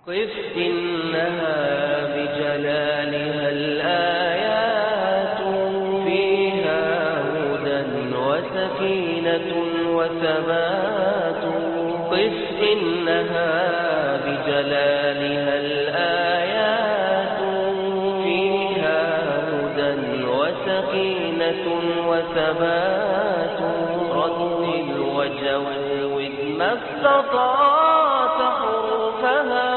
قف إنها بجلالها الآيات فيها هدى وسكينة وثبات قف إنها بجلالها الآيات فيها هدى وسكينة وثبات رتل وجود ما استطعت حروفها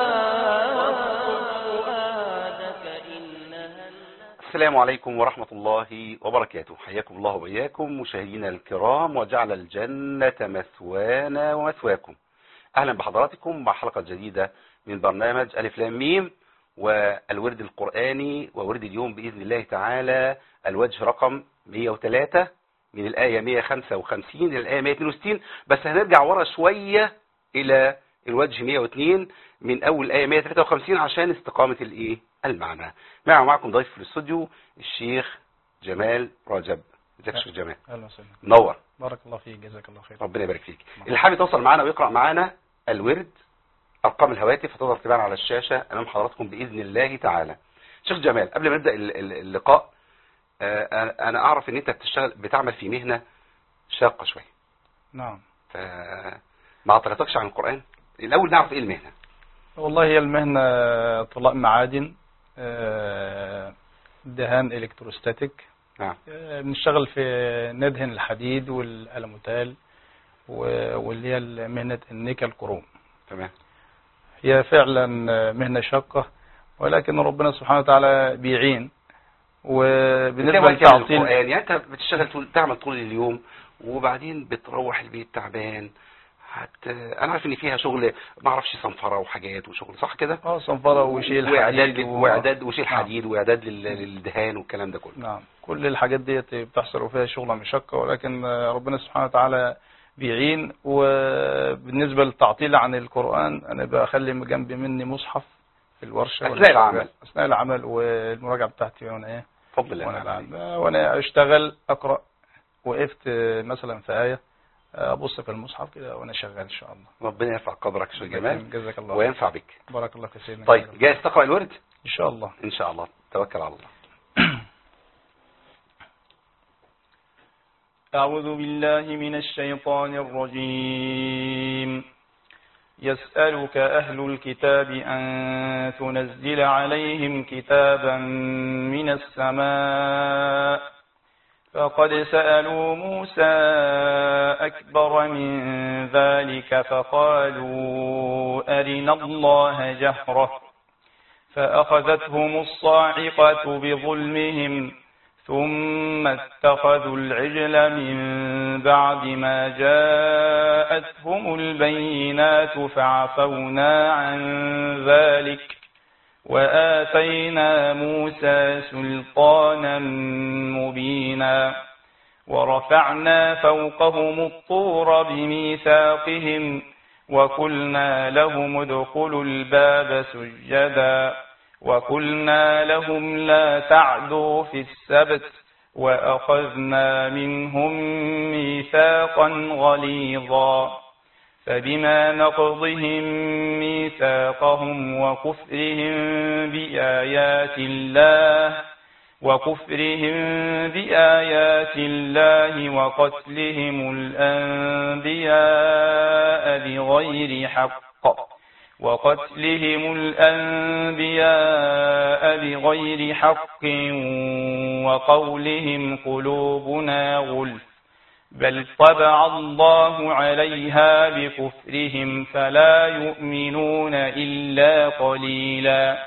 واصف فؤادك إنها السلام عليكم ورحمة الله وبركاته حياكم الله وإياكم مشاهدينا الكرام وجعل الجنة مثوانا ومثواكم أهلا بحضراتكم مع حلقة جديدة من برنامج ألف لام ميم والورد القرآني وورد اليوم بإذن الله تعالى الوجه رقم 103 من الآية 155 إلى الآية 162 بس هنرجع ورا شوية إلى الوجه 102 من أول الآية 153 عشان استقامة الإيه المعنى معه معكم ضيف في الاستوديو الشيخ جمال رجب ازيك يا شيخ جمال اهلا وسهلا منور بارك الله فيك جزاك الله خير ربنا يبارك فيك اللي حابب يتواصل معانا ويقرأ معانا الورد أرقام الهواتف هتظهر تبان على الشاشة أمام حضراتكم بإذن الله تعالى شيخ جمال قبل ما نبدأ ال- ال- اللقاء آه، أنا- أنا أعرف إن أنت بتشتغل بتعمل في مهنة شاقة شوية نعم فما أعتقدكش عن القرآن الأول نعرف إيه المهنة والله هي المهنة طلاء معادن آه، دهان الكتروستاتيك نعم آه، بنشتغل في ندهن الحديد والألموتال و- واللي هي مهنة النيكل كروم تمام هي فعلا مهنة شاقة ولكن ربنا سبحانه وتعالى بيعين وبالنسبة بالنسبة للتعطيل القرآن يعني أنت بتشتغل طول تعمل طول اليوم وبعدين بتروح البيت تعبان حتى أنا عارف إن فيها شغل ما أعرفش صنفرة وحاجات وشغل صح كده؟ اه صنفرة وشيل واعداد حديد و- واعداد وشيل نعم. حديد واعداد لل- للدهان والكلام ده كله نعم كل الحاجات ديت بتحصل وفيها شغلة مشقة ولكن ربنا سبحانه وتعالى بيعين وبالنسبة للتعطيل عن القرآن أنا بخلي جنبي مني مصحف في الورشة أثناء وأنا شغال. العمل. أثناء العمل والمراجعة بتاعتي وأنا إيه بفضل الله وأنا تعالى. العب وأنا أشتغل أقرأ وقفت مثلا في آية أبص في المصحف كده وأنا شغال إن شاء الله ربنا يرفع قدرك شو جمال جزاك الله وينفع بك بارك الله في سيدنا طيب جاهز تقرأ الورد إن شاء الله إن شاء الله توكل على الله أعوذ بالله من الشيطان الرجيم يسألك أهل الكتاب أن تنزل عليهم كتابا من السماء فقد سألوا موسى أكبر من ذلك فقالوا أرنا الله جهرة فأخذتهم الصاعقة بظلمهم ثم اتخذوا العجل من بعد ما جاءتهم البينات فعفونا عن ذلك وآتينا موسى سلطانا مبينا ورفعنا فوقهم الطور بميثاقهم وقلنا لهم ادخلوا الباب سجدا وقلنا لهم لا تعدوا في السبت وأخذنا منهم ميثاقا غليظا فبما نقضهم ميثاقهم وكفرهم بآيات الله وكفرهم بآيات الله وقتلهم الأنبياء بغير حق وقتلهم الأنبياء بغير حق وقولهم قلوبنا غلف بل طبع الله عليها بكفرهم فلا يؤمنون إلا قليلا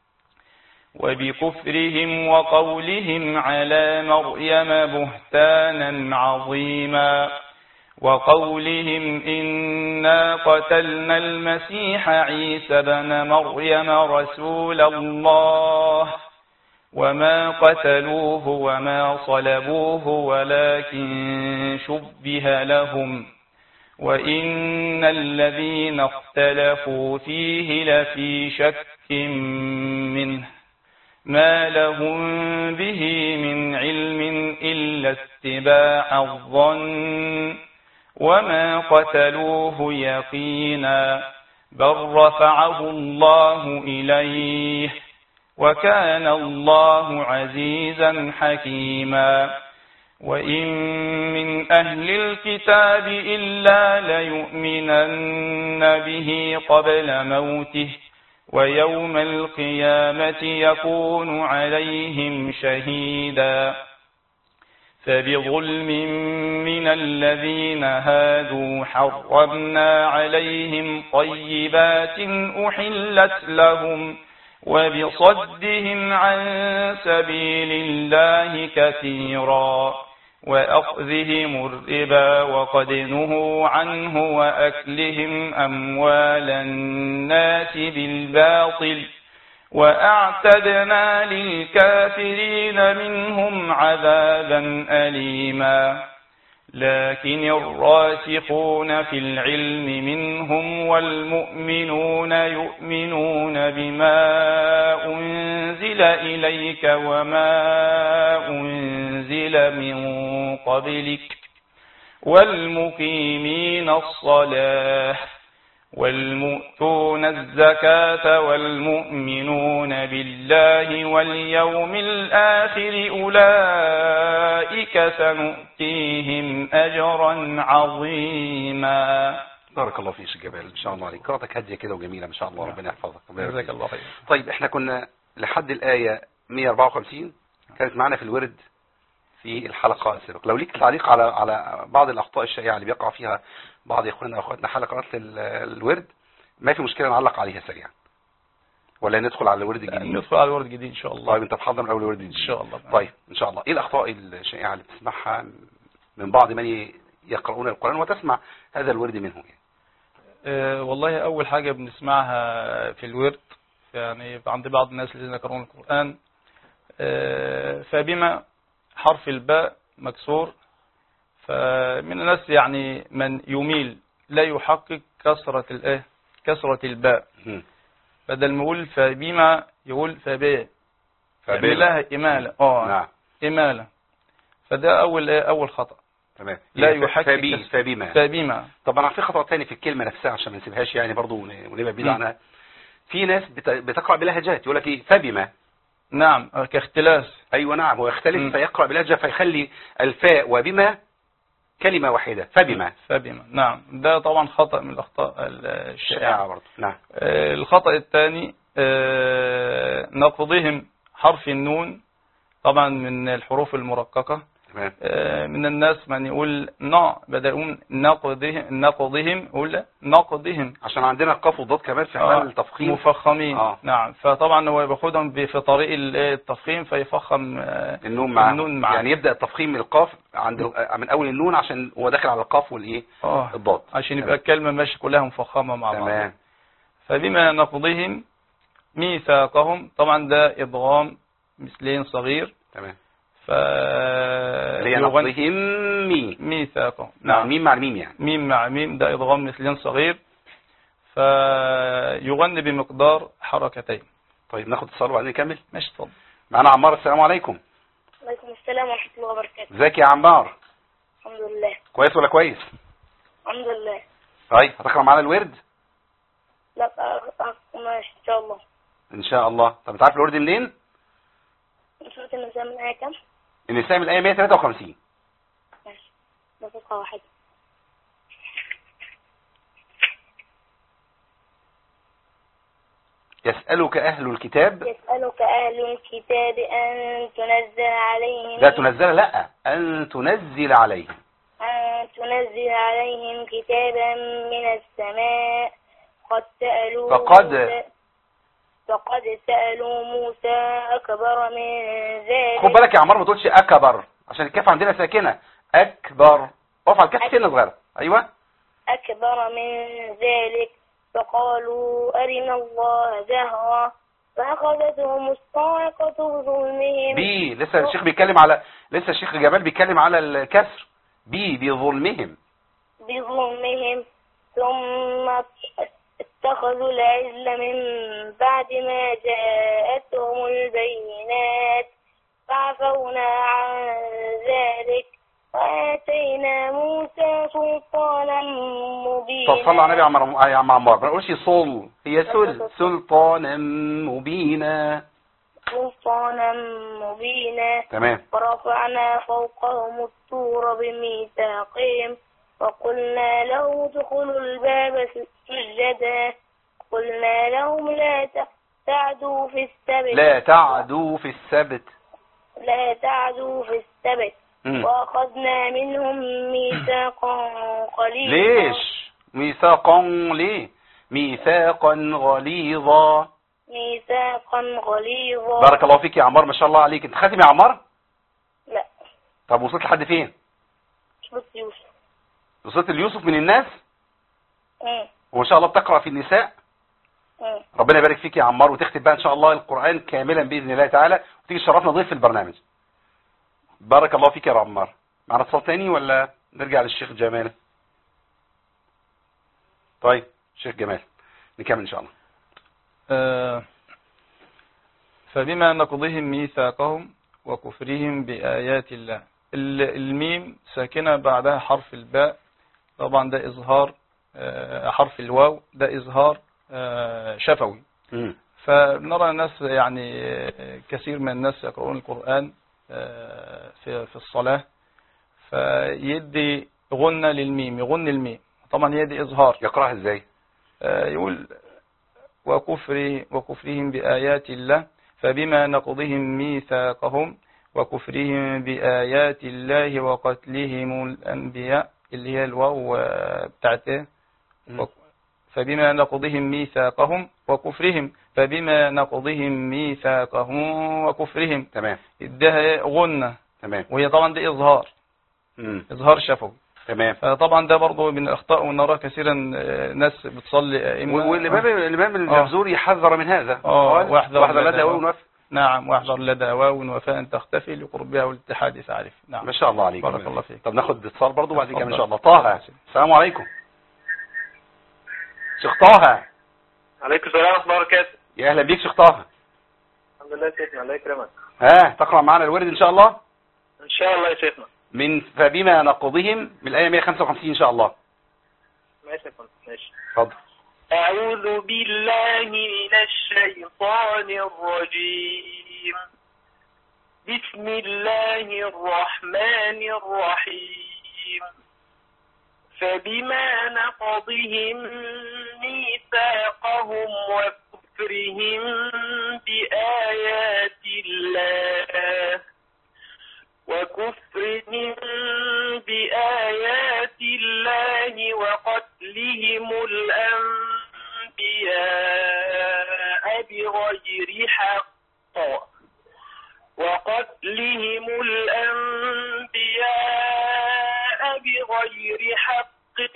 وبكفرهم وقولهم على مريم بهتانا عظيما وقولهم إنا قتلنا المسيح عيسى بن مريم رسول الله وما قتلوه وما صلبوه ولكن شبه لهم وإن الذين اختلفوا فيه لفي شك منه ما لهم به من علم إلا اتباع الظن وما قتلوه يقينا بل رفعه الله إليه وكان الله عزيزا حكيما وإن من أهل الكتاب إلا ليؤمنن به قبل موته ويوم القيامة يكون عليهم شهيدا فبظلم من الذين هادوا حرمنا عليهم طيبات أحلت لهم وبصدهم عن سبيل الله كثيرا وأخذهم الربا وقد نهوا عنه وأكلهم أموال الناس بالباطل وأعتدنا للكافرين منهم عذابا أليما لكن الراسخون في العلم منهم والمؤمنون يؤمنون بما أنزل إليك وما أنزل من قبلك والمقيمين الصلاة والمؤتون الزكاة والمؤمنون بالله واليوم الآخر أولئك سنؤتيهم أجرا عظيما بارك الله فيك يا جبال ان شاء الله عليك قراءتك هاديه كده وجميله ما شاء الله نعم. ربنا يحفظك ربنا يبارك جزاك فيك. الله خير طيب احنا كنا لحد الآية 154 كانت معنا في الورد في الحلقة السابقة لو ليك تعليق على على بعض الأخطاء الشائعة اللي بيقع فيها بعض إخواننا وأخواتنا حلقات ال- الورد ما في مشكلة نعلق عليها سريعا ولا ندخل على الورد الجديد ندخل على الورد الجديد إن شاء الله طيب انت محضر من اول الورد إن الجديد شاء الله طيب ان شاء الله ايه الاخطاء الشائعه اللي بتسمعها من بعض من يقرؤون القران وتسمع هذا الورد منهم يعني آه، والله أول حاجة بنسمعها في الورد يعني عند بعض الناس الذين يقرؤون القرآن آه، فبما حرف الباء مكسور فمن الناس يعني من يميل لا يحقق كسرة الايه كسرة الباء مم. بدل ما يقول فبما يقول فباء فبما. يعمل لها إمالة اه نعم إمالة فده أول إيه؟ أول خطأ تمام لا هي ف- يحقق فبي كسر. فبما فبما طبعا في خطأ تاني في الكلمة نفسها عشان ما نسيبهاش يعني برضو ون- ونبقى بعيد مم. عنها في ناس بت- بتقرأ بلهجات يقول لك ايه فبما نعم آه، كاختلاس ايوه نعم هو يختلف مم. فيقرأ بلهجة فيخلي الفاء وبما كلمة واحدة فبما فبما نعم ده طبعا خطأ من الأخطاء الشائعة شائعة برضو نعم آه، الخطأ الثاني آه، نقضهم حرف النون طبعا من الحروف المرققة تمام آه، من الناس من يقول نا بدأ يقول نقضهم نقضهم يقول نقضهم عشان عندنا القاف والضاد كمان في آه، حال التفخيم مفخمين آه. نعم فطبعا هو بياخدهم ب- في طريق ال- التفخيم فيفخم آه، النون معاه النون معاه. يعني يبدأ التفخيم من القاف عند من اول النون عشان هو داخل على القاف والايه اه الضاد عشان يبقى الكلمة ماشية كلها مفخمة مع بعض تمام فبما نقضهم ميثاقهم طبعا ده إضغام مثلين صغير تمام ف اللي هي يغن- نقضهم مي ميثاقهم نعم نعم ميم مع الميم يعني ميم مع ميم ده إضغام مثلين صغير فيغني بمقدار حركتين طيب ناخد اتصال وبعدين نكمل ماشي اتفضل معانا عمار السلام عليكم وعليكم السلام ورحمة الله وبركاته ازيك يا عمار الحمد لله كويس ولا كويس الحمد لله طيب هتقرا معانا الورد لا أ- أ- ماشي إن شاء الله ان شاء الله طب انت عارف الورد منين سورة النساء من آية كام؟ النساء من الايه 153 ماشي دقيقة واحدة يسألك اهل الكتاب يسألك أهل الكتاب أن تنزل عليهم لا تنزل لا ان تنزل عليهم أن تنزل عليهم كتابا من السماء قد سألوا فقد- موسى فقد سألوا موسى أكبر من ذلك خد بالك يا عمار ما تقولش اكبر عشان الكاف عندنا ساكنه اكبر اقف على الكاف سنه صغيره ايوه أكبر من ذلك فقالوا أرنا الله جهرة فأخذتهم الصاعقة بظلمهم بي لسه الشيخ بيتكلم على لسه الشيخ جمال بيتكلم على الكسر بي بظلمهم بظلمهم ثم اتخذوا العزل من بعد ما جاءتهم البينات فعفونا عن ذلك وآتينا وآتينا موسى سلطانا مبينا طب صلى على النبي يا عم يا عم عمار ما نقولش صل هي سل سلطانا مبينا سلطانا مبينا تمام ورفعنا فوقهم الطور بميثاقهم وقلنا له ادخلوا الباب سجدا قلنا لهم لا ت- تعدوا في السبت لا تعدوا في السبت لا تعدوا في السبت مم. وأخذنا منهم ميثاقا قليلا ليش ميثاقا ليه ميثاقا غليظا ميثاقا غليظا بارك الله فيك يا عمار ما شاء الله عليك انت خاتم يا عمار لا طب وصلت لحد فين شبط يوسف وصلت ليوسف من الناس مم. وما شاء الله بتقرأ في النساء مم. ربنا يبارك فيك يا عمار وتختم بقى ان شاء الله القرآن كاملا بإذن الله تعالى وتيجي تشرفنا ضيف في البرنامج بارك الله فيك يا عمار معنا اتصال تاني ولا نرجع للشيخ جمال طيب شيخ جمال نكمل ان شاء الله آه، فبما نقضهم ميثاقهم وكفرهم بآيات الله ال- الميم ساكنة بعدها حرف الباء طبعا ده إظهار آه، حرف الواو ده إظهار آه، شفوي مم. فنرى الناس يعني آه، كثير من الناس يقرؤون القرآن آه، في في الصلاة فيدي غنة للميم يغن الميم طبعا يدي إظهار يقرأها ازاي آه، يقول وكفر وكفرهم بآيات الله فبما نقضهم ميثاقهم وكفرهم بآيات الله وقتلهم الأنبياء اللي هي الواو آه، بتاعت ايه مم. وك- فبما نقضهم ميثاقهم وكفرهم فبما نقضهم ميثاقهم وكفرهم تمام ادها إيه؟ غنة تمام وهي طبعا دي إظهار مم. إظهار شفوي تمام فطبعا ده برضه من الأخطاء ونرى كثيرا آه، ناس بتصلي أئمة والامام الامام الجمزوري حذر من هذا آه، قال واحذر واحذر لدى لدى واو واو. ونفس نعم واحذر لدى واو وفاء تختفي لقربها والاتحاد تعرف نعم ما شاء الله عليك بارك الله فيك. طب ناخد اتصال برضه وبعدين كمان ان شاء الله اتفضل. طه السلام عليكم شيخ طه عليكم السلام ورحمة الله وبركاته يا اهلا بيك شيخ طه الحمد لله يا شيخنا الله يكرمك ها تقرا معنا الورد ان شاء الله ان شاء الله يا شيخنا من فبما نقضهم من الايه 155 ان شاء الله ماشي يا فندم ماشي اتفضل أعوذ بالله من الشيطان الرجيم بسم الله الرحمن الرحيم فبما نقضهم ميثاقهم وكفرهم بآيات الله وكفرهم بآيات الله وقتلهم الأنبياء بغير حق وقتلهم الأنبياء بغير حق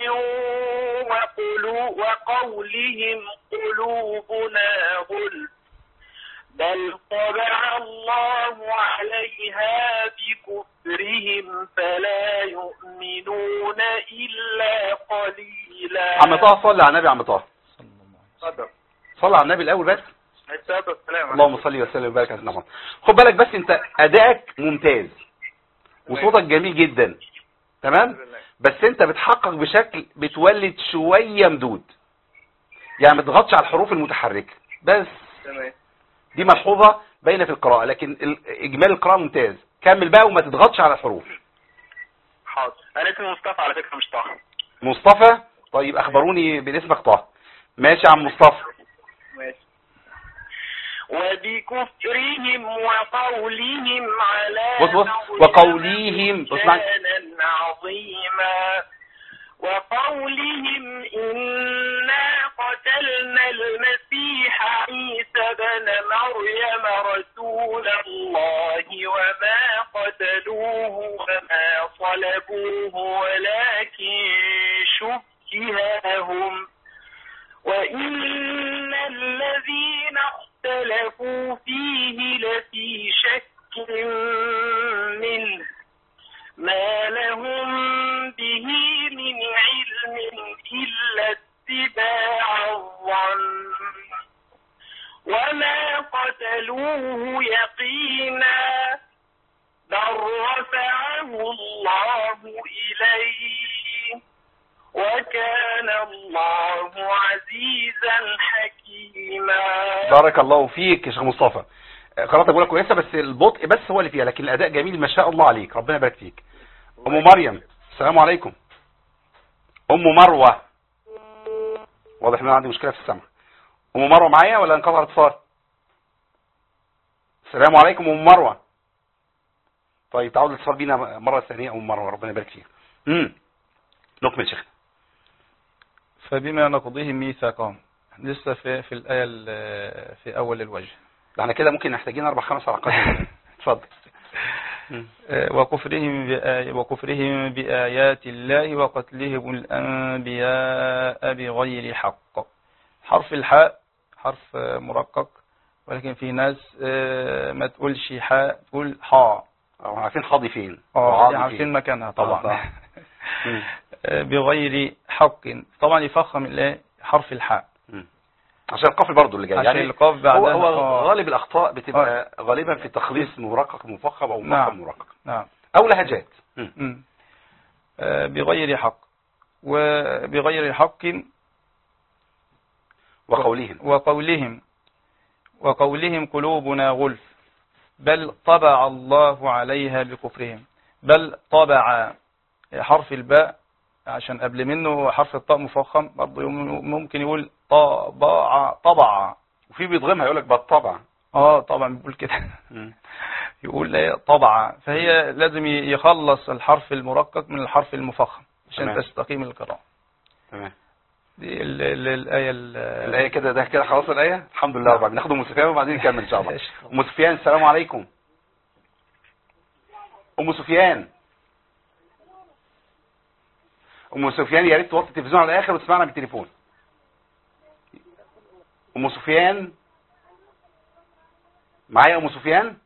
وقلو وقولهم قلوبنا غلف بل طبع الله عليها بكفرهم فلا يؤمنون إلا قليلا عم طه صلي على النبي يا عم طه صلى الله عليه اتفضل صلي على النبي الاول بس السلام والسلام اللهم صل وسلم وبارك على سيدنا محمد خد بالك بس انت ادائك ممتاز وصوتك جميل جدا تمام بس انت بتحقق بشكل بتولد شويه مدود يعني ما تضغطش على الحروف المتحركه بس تمام دي ملحوظه باينه في القراءه لكن ال- اجمالي القراءه ممتاز كمل بقى وما تضغطش على الحروف حاضر انا اسمي مصطفى على فكرة مش طه مصطفى طيب اخبروني باسمك طه ماشي يا عم مصطفى ماشي وبكفرهم وقولهم على بص بص مريم وقوليهم بص معاك بهتانا عظيما وقولهم إنا قتلنا المسيح عيسى بن مريم رسول الله وما قتلوه وما صلبوه ولكن شبه لهم وإن الذين اختلفوا فيه لفي شك منه ما لهم به من علم إلا اتباع الظن وما قتلوه يقينا بل رفعه الله إليه وكان الله عزيزا حكيما بارك الله فيك يا شيخ مصطفى قراءتك بقولك كويسه بس البطء بس هو اللي فيها لكن الاداء جميل ما شاء الله عليك ربنا يبارك فيك ام مريم السلام عليكم ام مروه واضح ان أنا عندي مشكله في السمع ام مروه معايا ولا انقطع الاتصال السلام عليكم ام مروه طيب تعود الاتصال بينا مره ثانيه ام مروه ربنا يبارك فيك امم نكمل شيخنا فبما نقضيهم ميثاقهم لسه في في الآية ال- في أول الوجه ده احنا كده ممكن محتاجين اربع خمس حلقات اتفضل مم. آه، وكفرهم بآي وكفرهم بآيات الله وقتلهم الأنبياء بغير حق حرف الحاء حرف آه، مرقق ولكن في ناس آه، ما تقولش حاء تقول حاء اه عارفين حاضي فين اه وعاضي دي عارفين فين. مكانها آه، طبعا صح. مم. آه، بغير حق طبعا يفخم الايه حرف الحاء مم. عشان القافل برضو اللي جاي عشان يعني القاف بعدها هو, هو آه. غالب الاخطاء بتبقى غالبا في تخليص مرقق مفخم او مفخم نعم. مرقق نعم او لهجات مم. مم. آه، بغير حق وبغير حق وقولهم وقولهم وقولهم قلوبنا غلف بل طبع الله عليها بكفرهم بل طبع حرف الباء عشان قبل منه حرف الطاء مفخم برضه يم- ممكن يقول طبع طبع وفي بيضغمها يقول لك بالطبع اه طبعا بيقول كده مم. يقول ايه طبع فهي لازم ي- يخلص الحرف المرقق من الحرف المفخم عشان تمام. تستقيم القراءة تمام دي ال- ال- الآية ال- الايه كده ده كده خلاص الايه الحمد لله رب العالمين ناخد ام سفيان وبعدين نكمل ان شاء الله ماشي. ام سفيان السلام عليكم ام سفيان ام سفيان يا ريت توطي التلفزيون على الاخر وتسمعنا بالتليفون ام سفيان معايا ام سفيان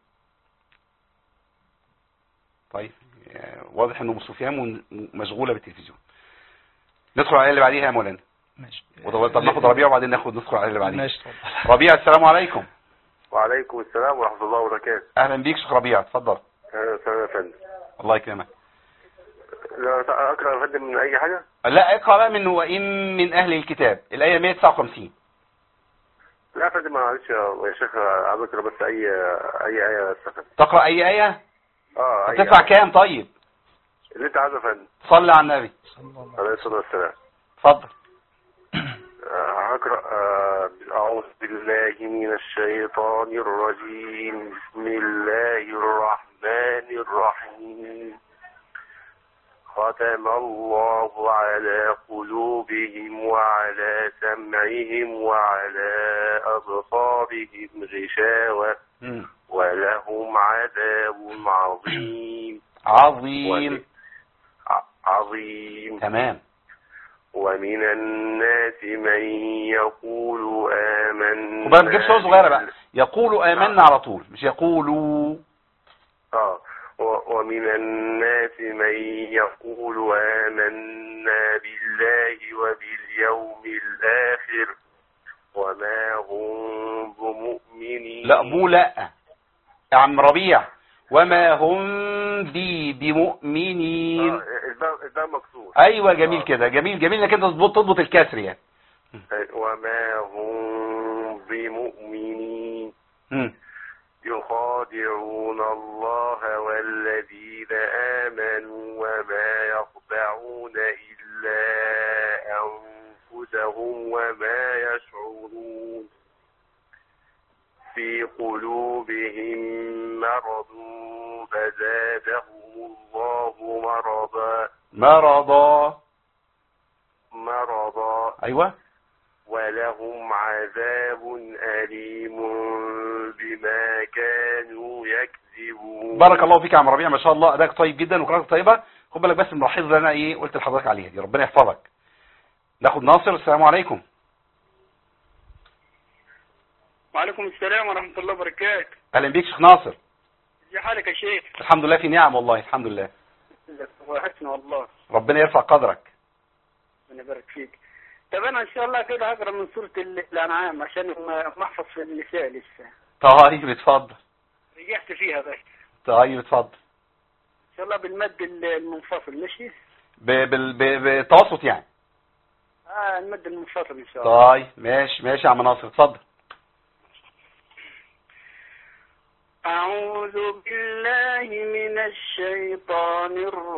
طيب آه، واضح ان ام سفيان من- مشغوله بالتلفزيون ندخل على اللي بعديها يا مولانا ماشي وطب طب ناخد ربيع وبعدين ناخد ندخل على اللي بعديه ماشي اتفضل ربيع السلام عليكم وعليكم السلام ورحمة الله وبركاته اهلا بيك شيخ ربيع اتفضل أهلا وسهلا يا فندم الله يكرمك لا أقرأ يا فندم من أي حاجة؟ لا اقرا بقى من وان من اهل الكتاب الايه 159 لا يا فندم معلش يا يا شيخ عايز أقرأ بس أي أي آية استفدت تقرا اي ايه اه أي تدفع آية. كام طيب اللي أنت عايزه يا فندم صلي على النبي عليه الصلاة والسلام اتفضل آه، هقرأ آه، أعوذ بالله من الشيطان الرجيم بسم الله الرحمن الرحيم ختم الله على قلوبهم وعلى سمعهم وعلى أبصارهم غشاوة مم. ولهم عذاب عظيم عظيم ع- عظيم تمام ومن الناس من يقول آمنا وبقى ما تجيبش صوره صغيره بقى يقولوا امنا على طول مش يقولوا آه و- ومن الناس من يقول آمنا بالله وباليوم الآخر وما هم بمؤمنين لا بو لا يا عم ربيع وما هم بي بمؤمنين آه، الباء الباء مكسور ايوه جميل كده جميل جميل انك انت تضبط تضبط الكسر يعني وما هم بمؤمنين مم. يخادعون الله والذين آمنوا وما يخدعون إلا أنفسهم وما يشعرون في قلوبهم مرض فزادهم الله مرضا مرضا مرضا ايوه ولهم عذاب أليم بما كانوا يكذبون بارك الله فيك يا عم ربيع ما شاء الله اداك طيب جدا وقراءتك طيبه خد بالك بس ملاحظ اللي انا ايه قلت لحضرتك عليها دي ربنا يحفظك ناخد ناصر السلام عليكم وعليكم السلام ورحمة الله وبركاته اهلا بيك شيخ ناصر ازي حالك يا شيخ الحمد لله في نعم والله الحمد لله وحشنا والله ربنا يرفع قدرك ربنا يبارك فيك طب انا ان شاء الله كده هقرا من سورة ال- الانعام عشان ما ما احفظ في النساء لسه طيب اتفضل رجعت فيها بس طيب اتفضل شاء الله بالمد المنفصل ماشي ب- بال- ب- بالتوسط يعني اه المد المنفصل ان شاء الله طيب ماشي ماشي يا عم ناصر اتفضل أعوذ بالله من الشيطان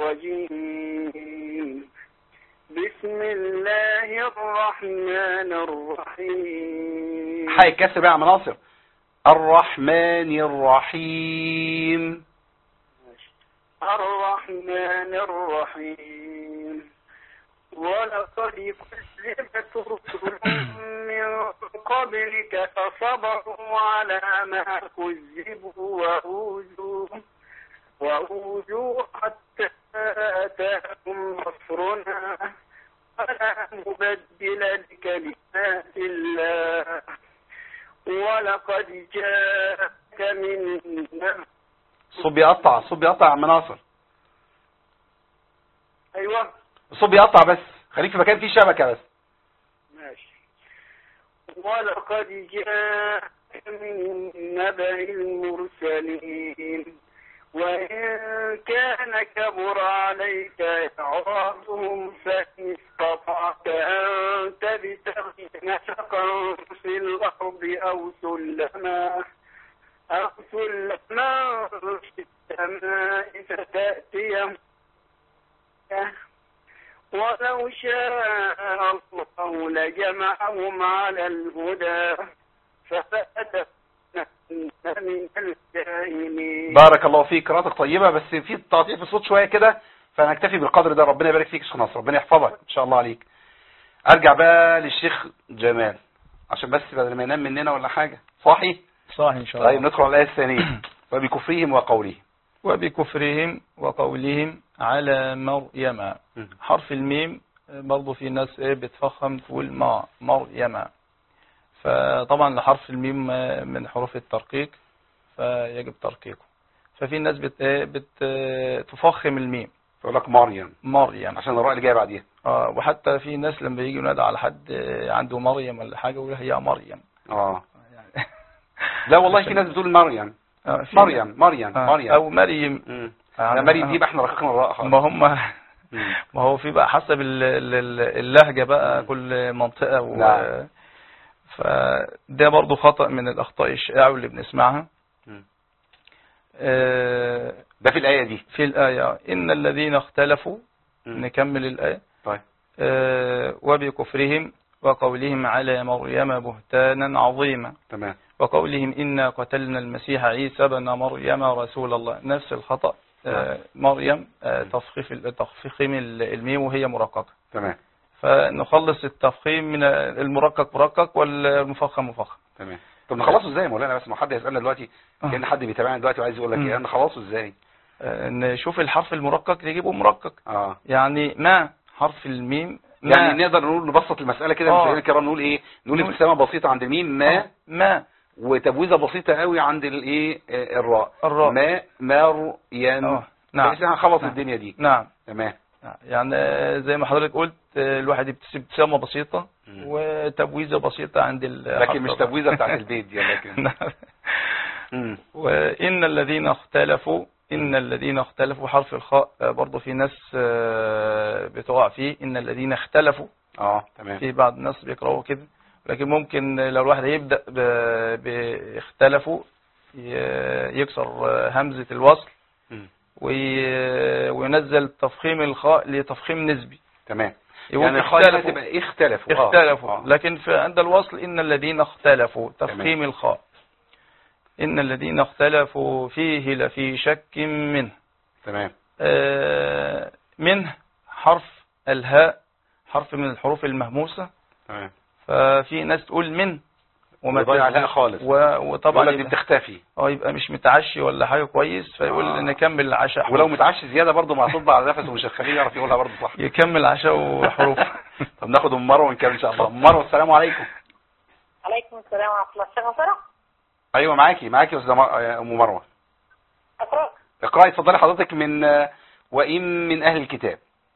الرجيم بسم الله الرحمن الرحيم حي كسر بقى يا عم ناصر الرحمن الرحيم الرحمن الرحيم ولقد كذبت رسل من قبلك فصبروا على ما كذبوا وأوذوا وأوذوا حتى أتاهم نصرنا ولا مبدل لكلمات الله ولقد جاءك من نبأ الصوت بيقطع الصوت بيقطع يا عم ناصر أيوه الصوت بيقطع بس خليك في مكان فيه شبكة بس ماشي ولقد جاء من نبأ المرسلين وإن كان كبر عليك إعراضهم فإن استطعت أن تبتغي نفقا في الأرض أو سلما أو سلما في السماء فتأتيهم ولو شاء الله لجمعهم على الهدى ففتنا من الجاهلين بارك الله فيك قراءتك طيبة بس في تقطيع في الصوت شوية كده فنكتفي بالقدر ده ربنا يبارك فيك يا شيخ ناصر ربنا يحفظك ان شاء الله عليك ارجع بقى للشيخ جمال عشان بس بدل ما ينام مننا ولا حاجة صاحي صح إن شاء الله طيب ندخل على الآية الثانية وبكفرهم وقولهم وبكفرهم وقولهم على مريم مم. حرف الميم برضه في ناس ايه بتفخم تقول ما مريم فطبعا لحرف الميم من حروف الترقيق فيجب ترقيقه ففي ناس بت إيه بت تفخم الميم يقول لك مريم مريم عشان الراء اللي جايه بعديها آه وحتى في ناس لما يجي ينادى على حد آه، عنده مريم ولا حاجه يقول يا مريم اه يعني لا والله في ناس بتقول مريم آه، في مريم مريم آه، مريم او مريم مم. آه، لا مريم آه. دي بقى احنا رققنا الراء خالص ما هم مم. ما هو في بقى حسب ال- ال- ال- اللهجة بقى كل منطقة و... نعم. فده برضو خطأ من الأخطاء الشائعة واللي بنسمعها مم. آه، ده في الآية دي في الآية إن الذين اختلفوا مم. نكمل الآية طيب آه، وبكفرهم وقولهم على مريم بهتانا عظيما تمام وقولهم إنا قتلنا المسيح عيسى بن مريم رسول الله نفس الخطأ آه، مريم آه، تفخيف تفخيم الميم وهي مرققة تمام فنخلص التفخيم من المرقق مرقق والمفخم مفخم تمام طب نخلصه ازاي يا مولانا بس ما حد يسالنا دلوقتي آه. كان حد بيتابعنا دلوقتي وعايز يقول لك مم. ايه نخلصه ازاي آه، نشوف الحرف المرقق نجيبه مرقق اه يعني ما حرف الميم ما يعني نقدر نقول نبسط المساله كده آه. مشاهدينا الكرام نقول ايه نقول نقول- ابتسامه بسيطه عند الميم ما آه، ما وتبويزه بسيطه قوي عند الايه آه، الراء الراء. ما مريم آه، نعم بحيث إن هنخلص نعم. الدنيا دي نعم تمام نعم. يعني آه، زي ما حضرتك قلت آه، الواحد يبتسم ابتسامة بسيطة مم. وتبويزة بسيطة عند ال- لكن مش حرف تبويزه بتاعت البيت دي لكن نعم. مم. وإن الذين اختلفوا إن الذين اختلفوا حرف الخاء آه، برضو في ناس آه، بتقع فيه إن الذين اختلفوا اه تمام في بعض الناس بيقرأوا كده لكن ممكن لو الواحد هيبدأ ب- باختلفوا ي- يكسر همزة الوصل مم. وي- وينزل تفخيم الخاء لتفخيم نسبي تمام يقول يعني الخاء هنا اختلفوا تبقى اختلفوا آه. اختلفوا آه. لكن في عند الوصل إن الذين اختلفوا تمام. تفخيم الخاء إن الذين اختلفوا فيه لفي شك منه تمام آه، منه حرف الهاء حرف من الحروف المهموسة تمام ففي ناس تقول من ويضيع الهاء تثبت. خالص. و- وطبعا يقول لك دي يبقى, بتختفي اه يبقى مش متعشي ولا حاجة كويس فيقول آه. نكمل العشاء ولو حروف. متعشي زياده برضه معصوب على نفسه ومش هتخليه يعرف يقولها برضه صح يكمل عشاء وحروف طب ناخد ام مروه ونكمل ان شاء الله ام مروه السلام عليكم عليكم السلام ورحمة الله الشيخ نصرة ايوه معاكي معاكي يا استاذه مر- يا ام مروه أقرأ اقراي اتفضلي حضرتك من آه، وان من اهل الكتاب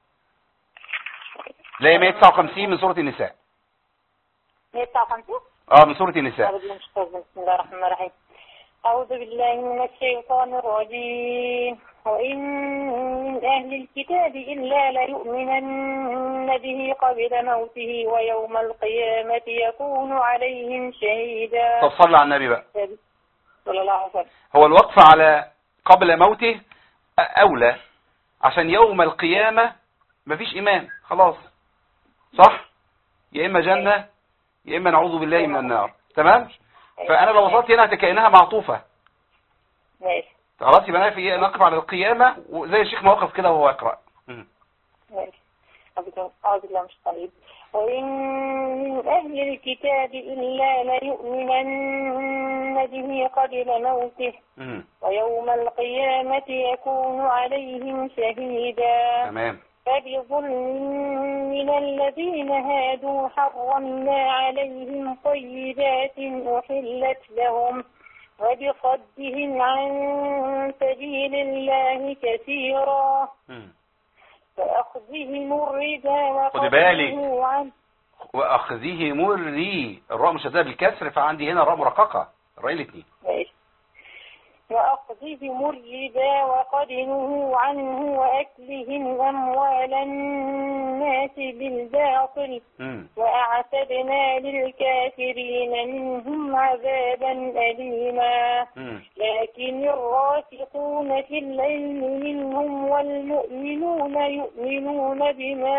لا 159 من سوره النساء 159 اه من سوره النساء أعوذ بالله من الشيطان الرجيم. بسم الله الرحمن الرحيم أعوذ بالله من الشيطان الرجيم وإن من أهل الكتاب إلا ليؤمنن به قبل موته ويوم القيامة يكون عليهم شهيدا طب صلى على النبي بقى صلى الله عليه وسلم هو الوقف على قبل موته أولى عشان يوم القيامة مفيش إيمان خلاص صح يا إما جنة يا إما نعوذ بالله من النار تمام فأنا لو وصلت هنا كأنها معطوفة ماشي خلاص يبقى أنا في نقف على القيامة وزي الشيخ ما وقف كده وهو يقرأ مم. ماشي أعوذ بالله من الشيطان الرجيم وإن من أهل الكتاب إلا ليؤمنن به قبل موته مم. ويوم القيامة يكون عليهم شهيدا تمام فبظلم من الذين هادوا حرمنا عليهم طيبات أحلت لهم وبصدهم عن سبيل الله كثيرا مم. فأخذهم الربا خدي بالك. وقتلوا عن وأخذه مري الراء مشددة بالكسر فعندي هنا راء مرققة الراء الاثنين ماشي. وأخذهم الربا وقد نهوا عنه وأكلهم أموال الناس بالباطل مم. وأعتدنا للكافرين منهم عذابا أليما مم. لكن الراسخون في العلم منهم والمؤمنون يؤمنون بما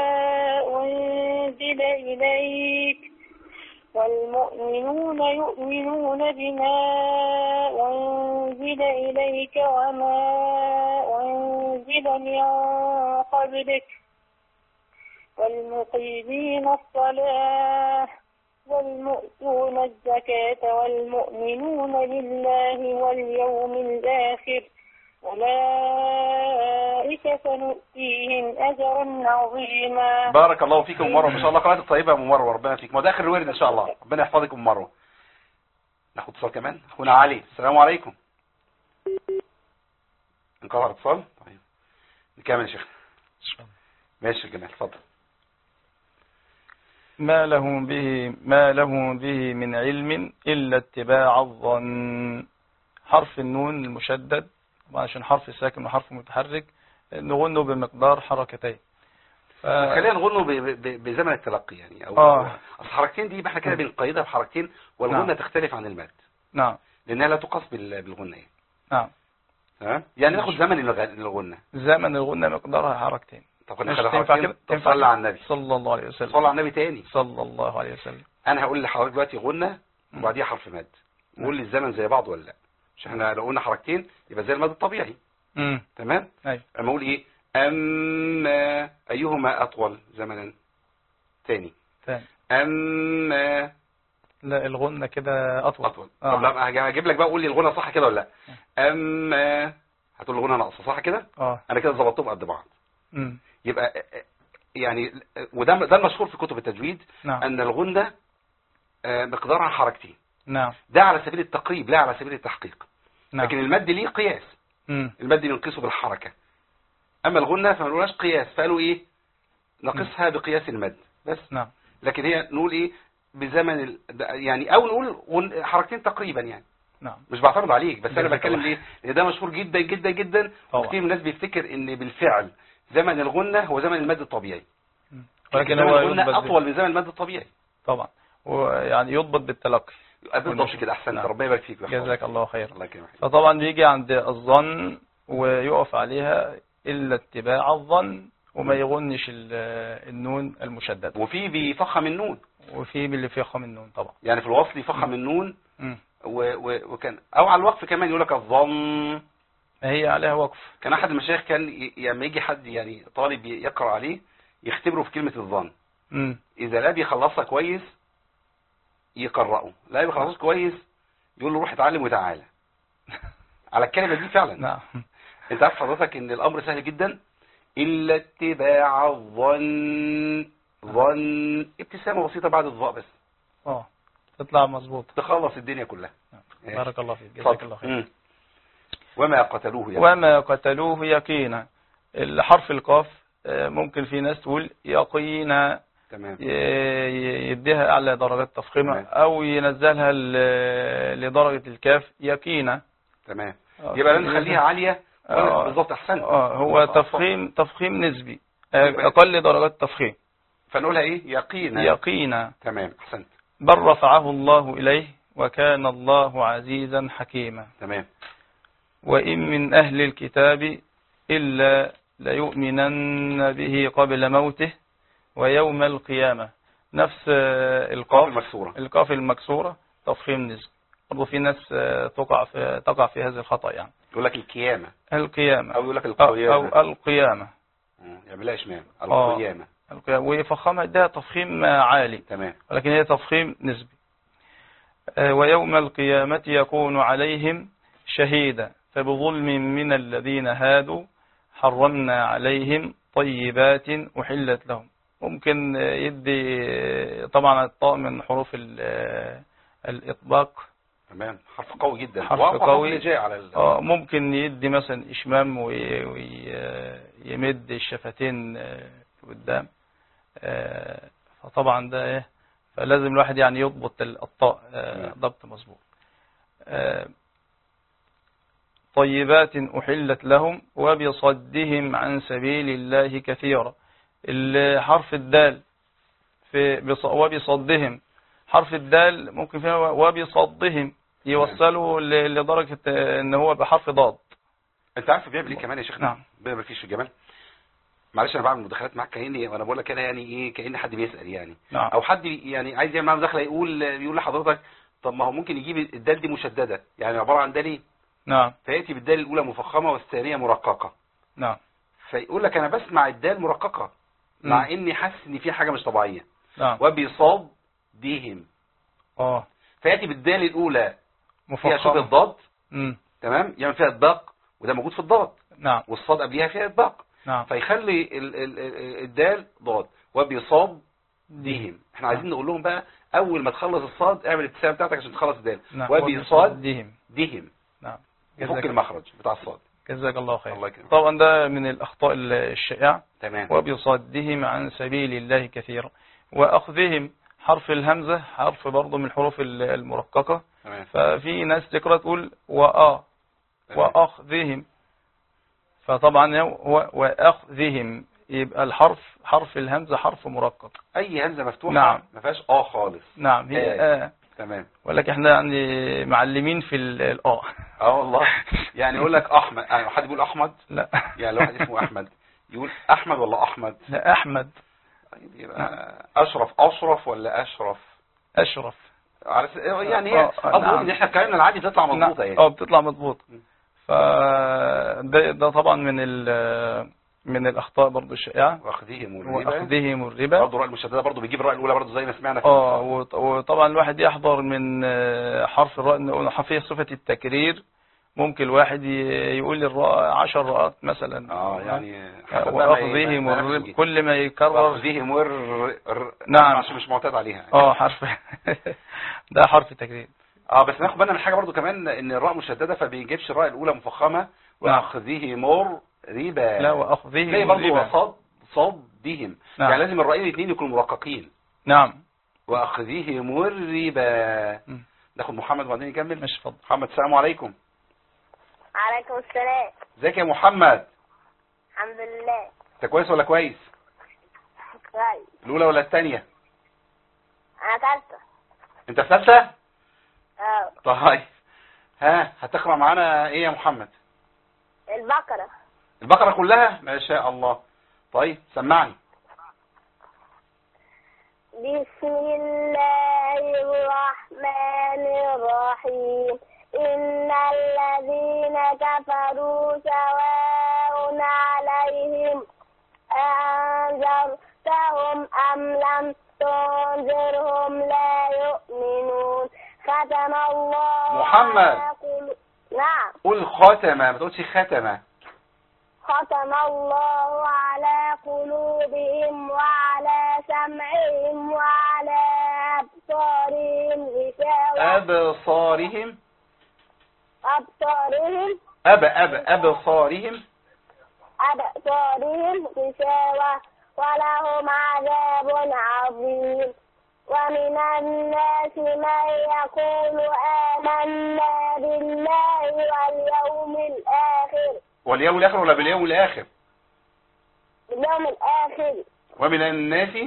أنزل إليك والمؤمنون يؤمنون بما أنزل إليك وما أنزل من قبلك والمقيمين الصلاة والمؤتون الزكاة والمؤمنون بالله واليوم الآخر أولئك سنؤتيهم أجرا عظيما بارك الله فيكم مروه ما شاء الله قراءتك طيبه يا ام مروه ربنا فيك ما ده اخر الورد ان شاء الله ربنا يحفظك ام مروه ناخد اتصال كمان اخونا علي السلام عليكم انقطع الاتصال طيب نكمل يا شيخ ماشي يا جمال اتفضل ما لهم به ما لهم به من علم إلا اتباع الظن حرف النون المشدد طبعا عشان حرف ساكن وحرف متحرك نغنه بمقدار حركتين ف... خلينا نغنه ب- ب- بزمن التلقي يعني او آه. اصل الحركتين دي يبقى احنا كده بنقيدها بحركتين والغنه نعم. تختلف عن المد نعم لانها لا تقاس بال- بالغنه يعني نعم تمام يعني ناخد زمن الغ- الغنه زمن الغنة مقدارها حركتين طب خلينا ماشي، نخليها تنفع حركتين كده طب تنفع صلى كده؟ على النبي صلى الله عليه وسلم صلى على النبي تاني صلى الله عليه وسلم انا هقول لحضرتك دلوقتي غنه وبعديها حرف مد وقول لي الزمن زي بعض ولا لا مش احنا لو قلنا حركتين يبقى زي المد الطبيعي امم تمام ايوه اما اقول ايه اما ايهما اطول زمنا تاني تاني اما لا الغنة كده أطول اطول آه. طب لا هج- هجيب لك بقى قول لي الغنى صح كده ولا لا اما هتقول الغنى ناقصه صح كده اه انا كده ظبطتهم قد بعض امم يبقى يعني وده ده المشهور في كتب التجويد نعم ان الغنه آه، مقدارها حركتين نعم ده على سبيل التقريب لا على سبيل التحقيق نعم لكن المد ليه قياس امم المد بنقيسه بالحركة أما الغنة فما نقولهاش قياس فقالوا إيه نقيسها بقياس المد بس نعم لكن هي نقول إيه بزمن ال... ده- يعني أو نقول غن- حركتين تقريبا يعني نعم مش بعترض عليك بس أنا جزاك بتكلم الله. ليه لأن ده مشهور جدا جدا جدا طبعا. وكتير من الناس بيفتكر إن بالفعل زمن الغنة هو زمن المد الطبيعي مم. لكن ولكن زمن هو الغنة يضبط أطول من زمن المد الطبيعي طبعا ويعني يضبط بالتلقي بالضبط كده أحسنت نعم. ربنا يبارك فيك ويحفظك. جزاك الله خير الله يكرمك فطبعا بيجي عند الظن ويقف عليها إلا اتباع الظن وما يغنش ال- النون المشدد وفي بيفخم النون وفي باللي فيهم النون طبعا يعني في الوصل يفخم النون مم. و... و... وكان او على الوقف كمان يقول لك الظن هي عليها وقف كان احد المشايخ كان ي... لما يجي حد يعني طالب يقرا عليه يختبره في كلمه الظن مم. اذا لا بيخلصها كويس يقرأه لا بيخلصها كويس يقول له روح اتعلم وتعالى على الكلمه دي فعلا نعم انت عارف حضرتك ان الامر سهل جدا الا اتباع الظن ظن ابتسامه بسيطه بعد الظاء بس اه تطلع مظبوط تخلص الدنيا كلها بارك الله فيك جزاك اتفضل. الله خير مم. وما قتلوه يعني وما قتلوه يقينا الحرف القاف آه، ممكن في ناس تقول يقينا تمام ي- ي- يديها أعلى درجات تفخيمة تمام. أو ينزلها ل- لدرجة الكاف يقينا تمام آه، يبقى لازم نخليها عالية ولا آه. بالظبط احسن اه هو تفخيم تفخيم نسبي آه، أقل درجات تفخيم فنقولها ايه يقينا يقينا تمام احسنت بل رفعه الله إليه وكان الله عزيزا حكيما تمام وإن من أهل الكتاب إلا ليؤمنن به قبل موته ويوم القيامة نفس آه، قاف القاف المكسورة القاف المكسورة تفخيم نسبي برضه في ناس آه، تقع في تقع في هذا الخطأ يعني يقول لك القيامة القيامة او يقول لك أو, القيامة أو القيامة مم، يعملها اشمام آه. القيامة القيامة ويفخمها ده تفخيم عالي تمام ولكن هي تفخيم نسبي آه، ويوم القيامة يكون عليهم شهيدا فبظلم من الذين هادوا حرمنا عليهم طيبات أحلت لهم ممكن آه، يدي آه، طبعا الطاء من حروف ال- آه، الإطباق تمام حرف قوي جدا حرف وأقوى قوي. اللي جاي على ال... آه، ممكن يدي مثلا إشمام ويمد الشفتين آه، قدام آه، فطبعا ده إيه فلازم الواحد يعني يضبط الطاء آه، نعم. ضبط مظبوط آه، طيبات أحلت لهم وبصدهم عن سبيل الله كثيرا الحرف الدال في بص- وبصدهم حرف الدال ممكن فيها وبصدهم يوصله ل- لدرجة آه، ان هو بحرف ضاد انت عارف بيعمل ايه كمان يا شيخنا نعم. بيعمل فيش في الجمال معلش انا بعمل مداخلات معاك كاني وانا بقول لك كده يعني ايه كان حد بيسال يعني نعم او حد يعني عايز يعمل معاه مداخله يقول يقول لحضرتك طب ما هو ممكن يجيب الدال دي مشدده يعني عباره عن دالين نعم فياتي بالدال الاولى مفخمه والثانيه مرققه نعم فيقول لك انا بسمع الدال مرققه مع مم. اني حاسس ان في حاجه مش طبيعيه نعم وبصاد ديهم اه فياتي بالدال الاولى فيها شبه مفخم الضاد مم. تمام يعمل فيها اطباق وده موجود في الضاد نعم والصاد قبلها فيها اطباق نعم فيخلي ال- ال- ال- الدال ضاد وبصاد ديهم احنا عايزين نقول لهم بقى اول ما تخلص الصاد اعمل الابتسامه بتاعتك عشان تخلص الدال نعم وبصاد دهم ديهم نعم يفك جزاك, المخرج بتاع الصاد جزاك الله خير الله يكرمك طبعا ده من الأخطاء الشائعة تمام وبصدهم عن سبيل الله كثيرا وأخذهم حرف الهمزة حرف برضه من الحروف ال- المرققة تمام ففي ناس تقرأ تقول وآ تمام. وأخذهم فطبعا هو وأخذهم يبقى الحرف حرف الهمزة حرف مرقق اي همزه مفتوحه نعم. ما فيهاش اه خالص نعم هي آه. آه تمام ولكن احنا يعني معلمين في ال- الآ اه والله يعني يقول لك احمد يعني حد بيقول احمد لا يعني لو واحد اسمه احمد يقول احمد ولا احمد لا أحمد طيب يبقى اشرف اشرف ولا اشرف أشرف على س- يعني هي آه، آه، اظن نعم. ان احنا كلامنا العادي بتطلع مظبوطه نعم. يعني اه بتطلع مظبوط م. فده ده طبعا من ال من الاخطاء برضو الشائعه واخذهم الربا واخذهم الربا برضه الراء المشدده برضه بيجيب الراء الاولى برضه زي ما سمعنا في اه الصاد. وط- وطبعا الواحد يحضر من آه، حرف الراء انه حرفيه صفه التكرير ممكن الواحد ي- يقول الراء عشر راءات مثلا اه يعني آه، حسب بقى ما ي- واخذهم ما الربا نفسه كل ما يكرر واخذهم ور ر- نعم. عشان مش معتاد عليها اه حرف ده حرف تكرير اه بس ناخد بالنا من حاجه برضه كمان ان الراء مشدده فبيجيبش الراء الاولى مفخمه واخذهم ربا لا واخذهم تلاقي برضه الربا صاد صاد بهم نعم. يعني لازم الراءين الاثنين يكونوا مرققين نعم واخذهم الربا م. ناخد محمد وبعدين نكمل مش اتفضل محمد السلام عليكم عليكم السلام ازيك يا محمد الحمد لله انت كويس ولا كويس كويس الاولى ولا الثانيه انا تالتة انت في ثالثه اه طيب ها هتقرا معانا ايه يا محمد البقرة البقره كلها ما شاء الله طيب سمعني بسم الله الرحمن الرحيم إن الذين كفروا سواء عليهم أنذرتهم أم لم تنذرهم لا يؤمنون ختم الله محمد. على قلو- نعم قول ختمه ما تقولش ختمه ختم الله على قلوبهم وعلى سمعهم وعلى أبصارهم غشاوة ابصارهم أبصارهم اب اب ابصارهم أبصارهم غشاوة ولهم عذاب عظيم ومن الناس من يقول آمنا بالله واليوم الآخر واليوم الاخر ولا باليوم الاخر باليوم الآخر ومن الناس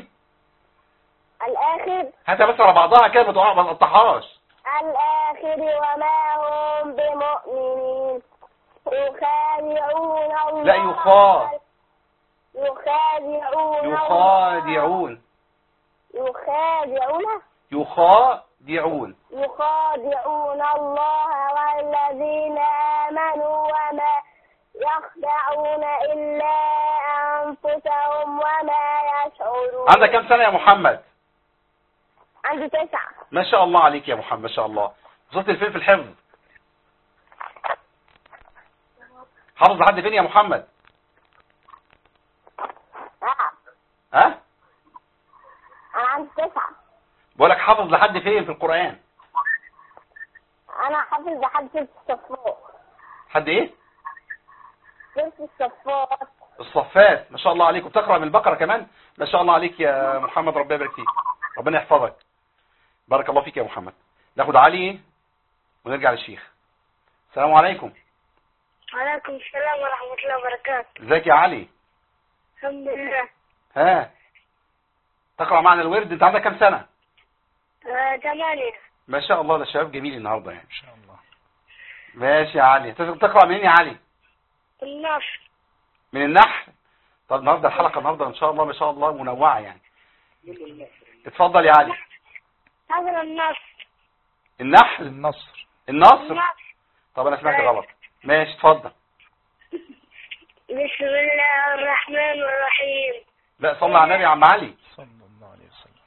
الآخر هاتها بس على بعضها كده ما تقع- ما تقطعهاش الآخر وما هم بمؤمنين يخادعون الله لا يخا يخادعون يخادعون يخادعون يخادعون يخادعون الله والذين آمنوا وما يخدعون إلا أنفسهم وما يشعرون عندك كام سنة يا محمد عندي تسعة ما شاء الله عليك يا محمد ما شاء الله وصلت الفين في الحفظ حافظ لحد فين يا محمد آه. ها أنا عندي تسعة بقول لك حافظ لحد فين في القرآن أنا حافظ لحد ست الصفات حد ايه ست الصفات الصفات ما شاء الله عليك وبتقرأ من البقرة كمان ما شاء الله عليك يا محمد ربنا يبارك فيك ربنا يحفظك بارك الله فيك يا محمد ناخد علي ونرجع للشيخ السلام عليكم وعليكم السلام ورحمة الله وبركاته ازيك يا علي الحمد لله ها تقرأ معنا الورد انت عندك كام سنة آه، ثمانية ما شاء الله ده شباب جميل النهارده يعني ان شاء الله ماشي يا علي تقدر تقرأ منين يا علي النصر من النحل طب النهارده الحلقة النهارده ان شاء الله ما شاء الله منوعة يعني اتفضل يا علي هذا النصر النحل النصر النصر النصر طب انا سمعت غلط ماشي اتفضل بسم الله الرحمن الرحيم لا صلى على النبي يا عم علي صلى الله عليه وسلم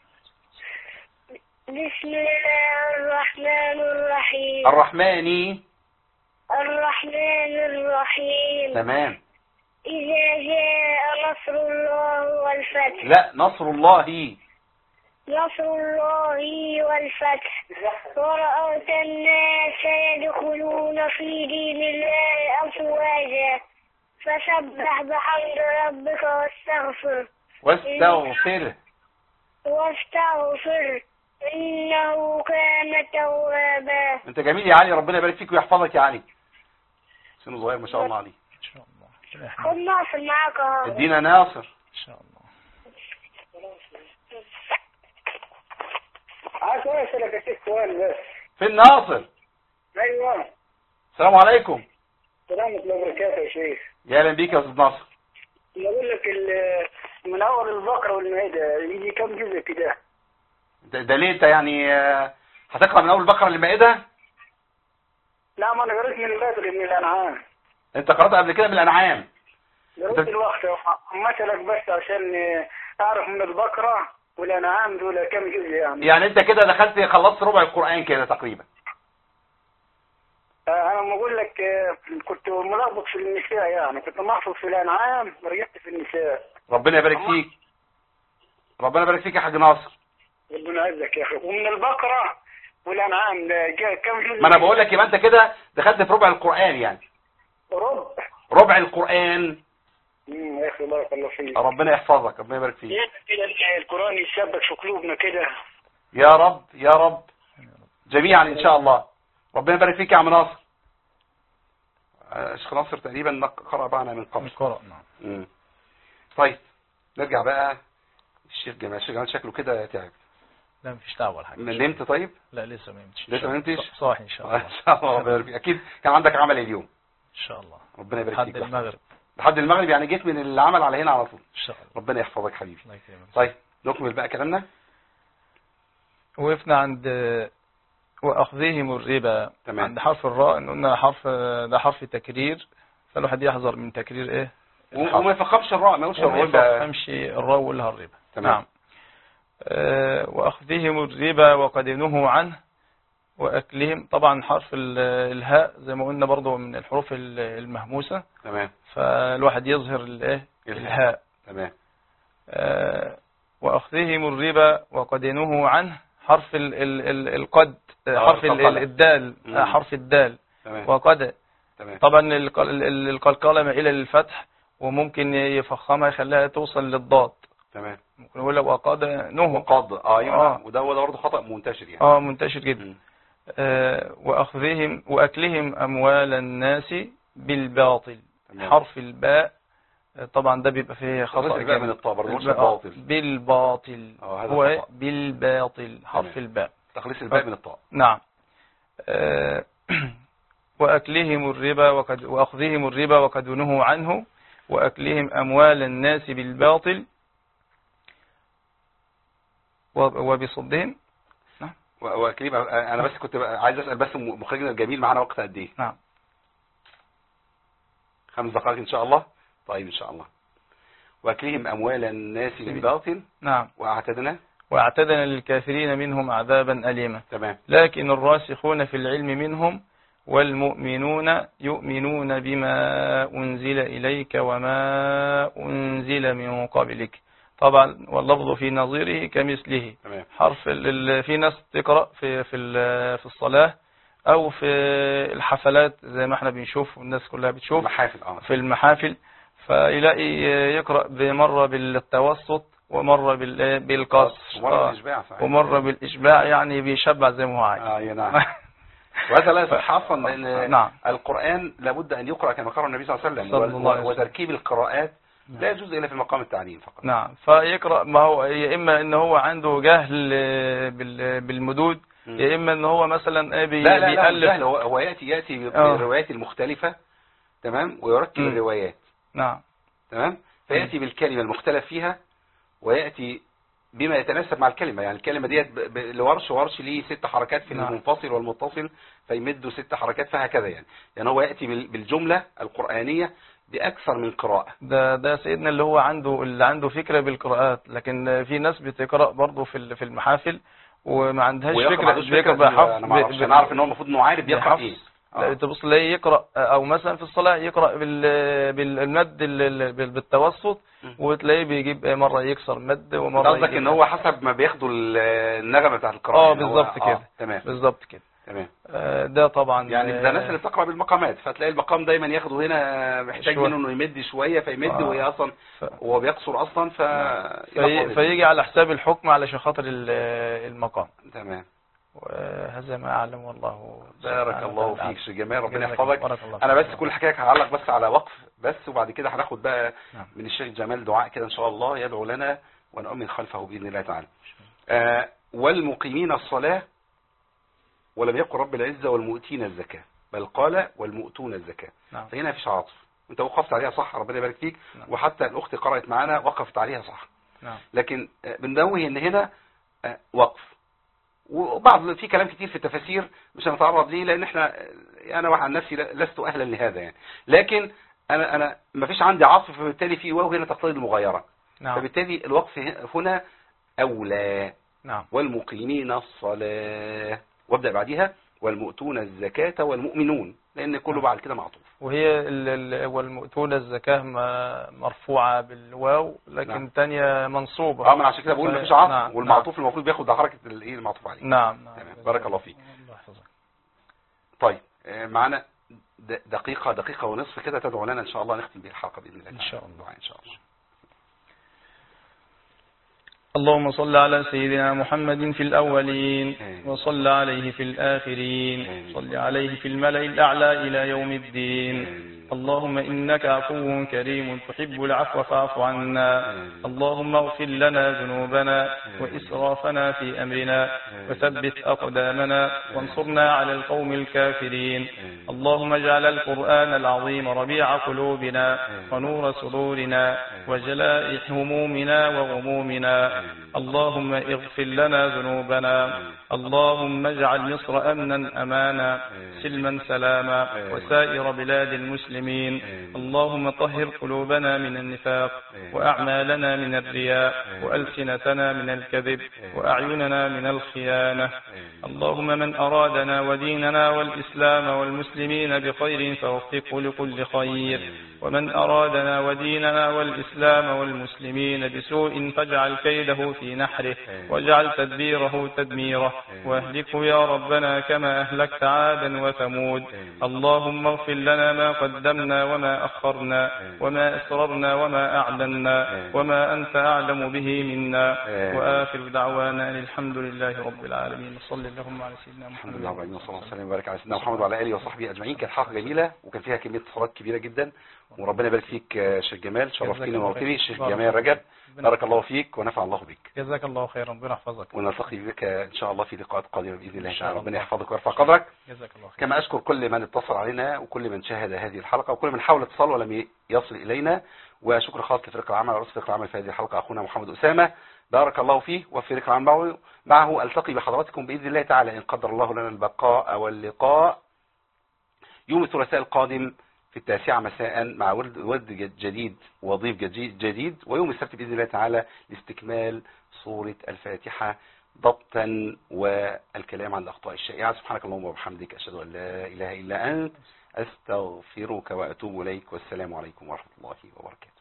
بسم الله الرحمن الرحيم الرحماني الرحمن الرحيم تمام إذا جاء نصر الله والفتح لا نصر الله نصر الله والفتح ورأيت الناس يدخلون في دين الله أفواجا فسبح بحمد ربك واستغفر واستغفره واستغفر إنه كان توابا انت جميل يا علي ربنا يبارك فيك ويحفظك يا علي سنه صغير ما شاء الله عليه ان شاء الله خد احنا ناصر معاك اهو ادينا ناصر ان شاء الله عايز اسالك يا شيخ سؤال بس فين ناصر ايوه السلام عليكم سلامة الله وبركاته يا شيخ يا اهلا بيك يا استاذ ناصر بقول لك ال- من اول البقره والمائده يجي كم جزء كده ده, ده ليه انت يعني آه، هتقرا من اول بقره للمائده لا ما انا قريت من بدري من الانعام انت قرات قبل كده من الانعام قريت أنت- الوقت مثلك بس عشان اعرف من البقره والانعام دول كم جزء يعني يعني انت كده دخلت خلصت ربع القران كده تقريبا آه، انا بقول لك آه، كنت ملخبط في النساء يعني كنت محفوظ في الانعام رجعت في النساء ربنا يبارك فيك ربنا يبارك فيك يا حاج ناصر ربنا يعزك يا اخي ومن البقره والانعام ده جا- كم جزء ما انا بقول لك يبقى انت كده دخلت في ربع القران يعني ربع ربع القران مم، يا اخي بارك الله فيك ربنا يحفظك ربنا يبارك فيك يا كده القران يثبت في قلوبنا كده يا رب يا رب جميعا ان شاء الله ربنا يبارك فيك يا عم ناصر آه، شيخ ناصر تقريبا قرأ معنا من قبل القراء نعم مم. طيب نرجع بقى الشيخ جمال الشيخ جمال شكله كده تعب لا مفيش دعوه ولا حاجه نمت طيب لا لسه ما نمتش لسه ما نمتش؟ ص- صاحي ان شاء الله ان شاء الله ربنا يبارك فيك اكيد كان عندك عمل اليوم ان شاء الله ربنا يبارك لحد فيك المغرب لحد المغرب يعني جيت من العمل على هنا على طول ان شاء الله ربنا يحفظك حبيبي الله يكرمك طيب نكمل بقى كلامنا وقفنا عند واخذهم الربا تمام. عند حرف الراء إن قلنا حرف ده حرف تكرير فالواحد يحذر من تكرير ايه الحرف. وما يفخمش الراء ما يقولش وما الربا يفهمش الراء ولا الربا تمام. نعم آه، واخذهم الربا وقد نهوا عنه واكلهم طبعا حرف ال- الهاء زي ما قلنا برضو من الحروف ال- المهموسه تمام فالواحد يظهر الايه الهاء. الهاء تمام آه، واخذهم الربا وقد نهوا عنه حرف ال ال ال القد آه، آه، حرف ال- القلقلة. ال- الدال مم. آه، حرف الدال تمام وقد تمام طبعا الق- ال- ال- القلقلة مائلة للفتح وممكن يفخمها يخليها توصل للضاد تمام ممكن يقول لك وقد نهوا وقد اه ايوه آه. وده وده برضه خطأ منتشر يعني اه منتشر جدا مم. آه واخذهم واكلهم اموال الناس بالباطل تمام. حرف الباء آه، طبعا ده بيبقى فيه خلاص خطأ الباء من جامد. الطاء برضه مش الباء، آه، الباطل بالباطل اه هذا هو إيه؟ خطأ. بالباطل حرف تمام. الباء تخليص الباء من الطاء نعم آه، وأكلهم الربا وقد وأخذهم الربا وقد نهوا عنه وأكلهم أموال الناس بالباطل و- وبصدهم و- وكريم انا بس كنت بقى عايز اسال بس مخرجنا الجميل معانا وقت قد ايه نعم خمس دقائق ان شاء الله طيب ان شاء الله واكلهم اموال الناس بالباطل نعم واعتدنا واعتدنا للكافرين منهم عذابا أليما تمام لكن الراسخون في العلم منهم والمؤمنون يؤمنون بما أنزل إليك وما أنزل من قبلك طبعا واللفظ في نظيره كمثله تمام حرف ال- ال- في ناس تقرأ في في ال- في الصلاة أو في الحفلات زي ما احنا بنشوف والناس كلها بتشوف محافل اه في المحافل فيلاقي يقرأ مرة بالتوسط ومرة بال- بالقصر ومره آه. الاشباع صحيح ومرة بالإشباع يعني بيشبع زي ما هو عايز اه يا نعم وهذا لا يصح اصلا لان نعم. القران لابد ان يقرا كما قرأ النبي صلى الله عليه وسلم صلى الله عليه و- وسلم. وتركيب القراءات لا يجوز الا في مقام التعليم فقط نعم فيقرأ ما هو يا إما إن هو عنده جهل بال- بالمدود مم. يا إما إن هو مثلا إيه بي- لا لا لا مش بيألف سهل هو, هو ياتي ياتي آه. بالروايات المختلفه تمام ويركب مم. الروايات نعم تمام فياتي بالكلمه المختلف فيها وياتي بما يتناسب مع الكلمه يعني الكلمه ديت ب- ب- لورش ورش ليه ست حركات في نعم. المنفصل والمتصل فيمدوا ست حركات فهكذا يعني يعني هو ياتي بال- بالجمله القرانيه باكثر من قراءه ده ده سيدنا اللي هو عنده اللي عنده فكرة بالقراءات لكن في ناس بتقرأ برضه في ال- في المحافل وما عندهاش ويقرأ فكرة ما عندوش فكرة بيقرأ دي، بحفظ انا ما اعرفش ب- انا اعرف ان هو المفروض انه عارف بيقرا بحفظ. ايه لا آه. تبص تلاقيه يقرأ او مثلا في الصلاة يقرأ بال بالمد ال- ال- بال- بالتوسط مم. وتلاقيه بيجيب مرة يكسر مد انت ومرة قصدك يجيب ان هو حسب ما بياخدوا ال- النغمه بتاعت القراءه اه يعني هو- بالظبط آه، كده. تمام بالظبط كده تمام آه، ده طبعا يعني ده الناس اللي بتقرا بالمقامات فتلاقي المقام دايما ياخده هنا محتاج شوية. منه انه يمد شويه فيمد آه. وهي اصلا ف... هو بيقصر اصلا ف في... فيجي على حساب الحكم علشان خاطر ال- المقام تمام وهذا ما أعلم والله بارك سبحانه الله وتعالى فيك شيخ جمال ربنا جزاك يحفظك بارك الله انا بس فيك. كل حكايه هعلق بس على وقف بس وبعد كده هناخد بقى نعم. من الشيخ جمال دعاء كده ان شاء الله يدعو لنا ونؤمن خلفه باذن الله تعالى آه والمقيمين الصلاه ولم يقل رب العزه والمؤتين الزكاه بل قال والمؤتون الزكاه نعم فهنا مفيش عاطف انت وقفت عليها صح ربنا يبارك فيك نعم. وحتى الاخت قرات معانا وقفت عليها صح نعم لكن آه، بننوه ان هنا آه، وقف وبعض في كلام كتير في التفاسير مش هنتعرض ليه لان احنا آه، انا واحد عن نفسي لا- لست اهلا لهذا يعني لكن انا انا ما فيش عندي عطف فبالتالي في واو هنا تقتضي المغايره نعم فبالتالي الوقف ه- هنا اولى نعم والمقيمين الصلاه وابدا بعديها والمؤتون الزكاه والمؤمنون لان كله نعم. بعد كده معطوف وهي ال- ال- والمؤتون الزكاة م- مرفوعة بالواو لكن نعم. الثانية منصوبة اه ما أنا عشان كده بقول ف- مفيش عطف نعم، والمعطوف المفروض بياخد حركه الايه المعطوف عليه نعم نعم تمام. بارك الله فيك. الله يحفظك طيب آه، معانا د- دقيقة دقيقة ونصف كده تدعو لنا إن شاء الله نختم به الحلقة بإذن الله إن تعالى. شاء الله. دعاء إن شاء الله اللهم صل على سيدنا محمد في الأولين آمين. وصل عليه في الآخرين آمين. صل عليه في الملأ الأعلى إلى يوم الدين آمين. اللهم إنك عفو كريم تحب العفو فاعف عنا آمين. اللهم اغفر لنا ذنوبنا آمين. وإسرافنا في أمرنا آمين. وثبت أقدامنا وانصرنا على القوم الكافرين آمين. اللهم اجعل القرآن العظيم ربيع قلوبنا آمين. ونور صدورنا وجلاء همومنا وغمومنا آمين. اللهم اغفر لنا ذنوبنا اللهم اجعل مصر أمنا أمانا سلما سلاما وسائر بلاد المسلمين اللهم طهر قلوبنا من النفاق وأعمالنا من الرياء وألسنتنا من الكذب وأعيننا من الخيانة اللهم من أرادنا وديننا والإسلام والمسلمين بخير فوفقه لكل خير ومن أرادنا وديننا والإسلام والمسلمين بسوء فاجعل كيده في في نحره واجعل تدبيره تدميره واهلكه يا ربنا كما أهلكت عادا وثمود اللهم اغفر لنا ما قدمنا وما أخرنا وما أسررنا وما أعلنا وما أنت أعلم به منا وآخر دعوانا أن الحمد لله رب العالمين وصل اللهم على سيدنا الحمد محمد لله رب العالمين والصلاه والسلام وبارك على سيدنا محمد وعلى اله وصحبه اجمعين كانت حلقه جميله وكان فيها كميه اتصالات كبيره جدا وربنا يبارك فيك يا شيخ جمال شرفتني الله ونورتني خير. الشيخ بارك جمال الله رجب فيك. بارك الله فيك ونفع الله بك جزاك الله خيرا ربنا يحفظك ونلتقي بك ان شاء الله في لقاءات قادمه باذن الله إن شاء تعالى ربنا الله. يحفظك ويرفع قدرك جزاك الله خير كما أشكر كل من اتصل علينا وكل من شاهد هذه الحلقة وكل من حاول اتصال ولم يصل إلينا وشكر خاص لفريق العمل ورئيس فريق العمل في هذه الحلقة أخونا محمد أسامة بارك الله فيه وفي فريق العمل معه, معه ألتقي بحضراتكم بإذن الله تعالى إن قدر الله لنا البقاء واللقاء يوم الثلاثاء القادم في التاسعة مساء مع ورد, ورد جديد وضيف جديد, جديد ويوم السبت بإذن الله تعالى لاستكمال سورة الفاتحة ضبطا والكلام عن الأخطاء الشائعة سبحانك اللهم وبحمدك أشهد أن لا إله إلا أنت أستغفرك وأتوب إليك والسلام عليكم ورحمة الله وبركاته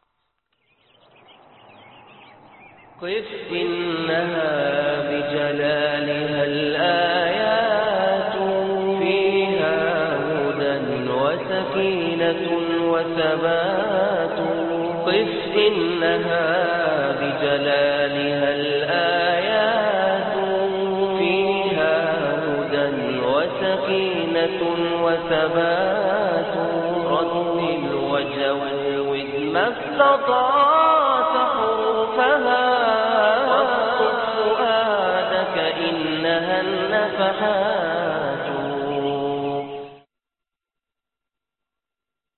قف إنها بجلالها الآيات فيها هدى وسكينة وثبات قف إنها بجلالها الآيات فيها هدى وسكينة وثبات رتل وجود ما استطعت حروفها واصطف فؤادك إنها النفحات